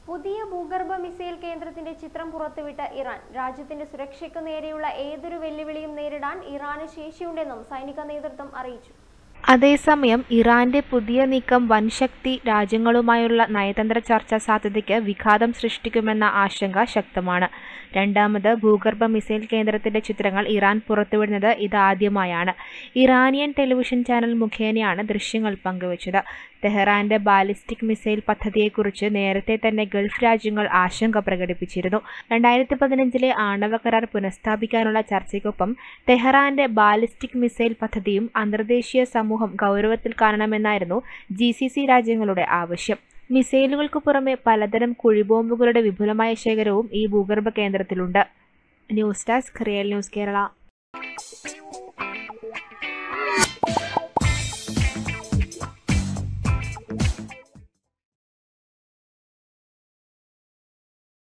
പുതിയ ഭൂഗർഭ മിസൈൽ കേന്ദ്രത്തിന്റെ ചിത്രം പുറത്തുവിട്ട ഇറാൻ രാജ്യത്തിന്റെ സുരക്ഷയ്ക്ക് നേരെയുള്ള ഏതൊരു വെല്ലുവിളിയും നേരിടാൻ ഇറാന് ശേഷിയുണ്ടെന്നും സൈനിക നേതൃത്വം അറിയിച്ചു അതേസമയം ഇറാന്റെ പുതിയ നീക്കം വൻശക്തി രാജ്യങ്ങളുമായുള്ള നയതന്ത്ര ചർച്ചാ സാധ്യതയ്ക്ക് വിഘാതം സൃഷ്ടിക്കുമെന്ന ആശങ്ക ശക്തമാണ് രണ്ടാമത് ഭൂഗർഭ മിസൈൽ കേന്ദ്രത്തിന്റെ ചിത്രങ്ങൾ ഇറാൻ പുറത്തുവിടുന്നത് ഇതാദ്യമായാണ് ഇറാനിയൻ ടെലിവിഷൻ ചാനൽ മുഖേനയാണ് ദൃശ്യങ്ങൾ പങ്കുവച്ചത് തെഹ്റാന്റെ ബാലിസ്റ്റിക് മിസൈൽ പദ്ധതിയെക്കുറിച്ച് നേരത്തെ തന്നെ ഗൾഫ് രാജ്യങ്ങൾ ആശങ്ക പ്രകടിപ്പിച്ചിരുന്നു രണ്ടായിരത്തി പതിനഞ്ചിലെ ആണവ കരാർ പുനഃസ്ഥാപിക്കാനുള്ള ചർച്ചയ്ക്കൊപ്പം തെഹ്റാന്റെ ബാലിസ്റ്റിക് മിസൈൽ പദ്ധതിയും അന്തർദേശീയ സമൂഹം ഗൗരവത്തിൽ കാണണമെന്നായിരുന്നു ജി സി സി രാജ്യങ്ങളുടെ ആവശ്യം മിസൈലുകൾക്ക് പുറമെ പലതരം കുഴിബോംബുകളുടെ വിപുലമായ ശേഖരവും ഈ ഭൂഗർഭ കേന്ദ്രത്തിലുണ്ട് news desk real news Kerala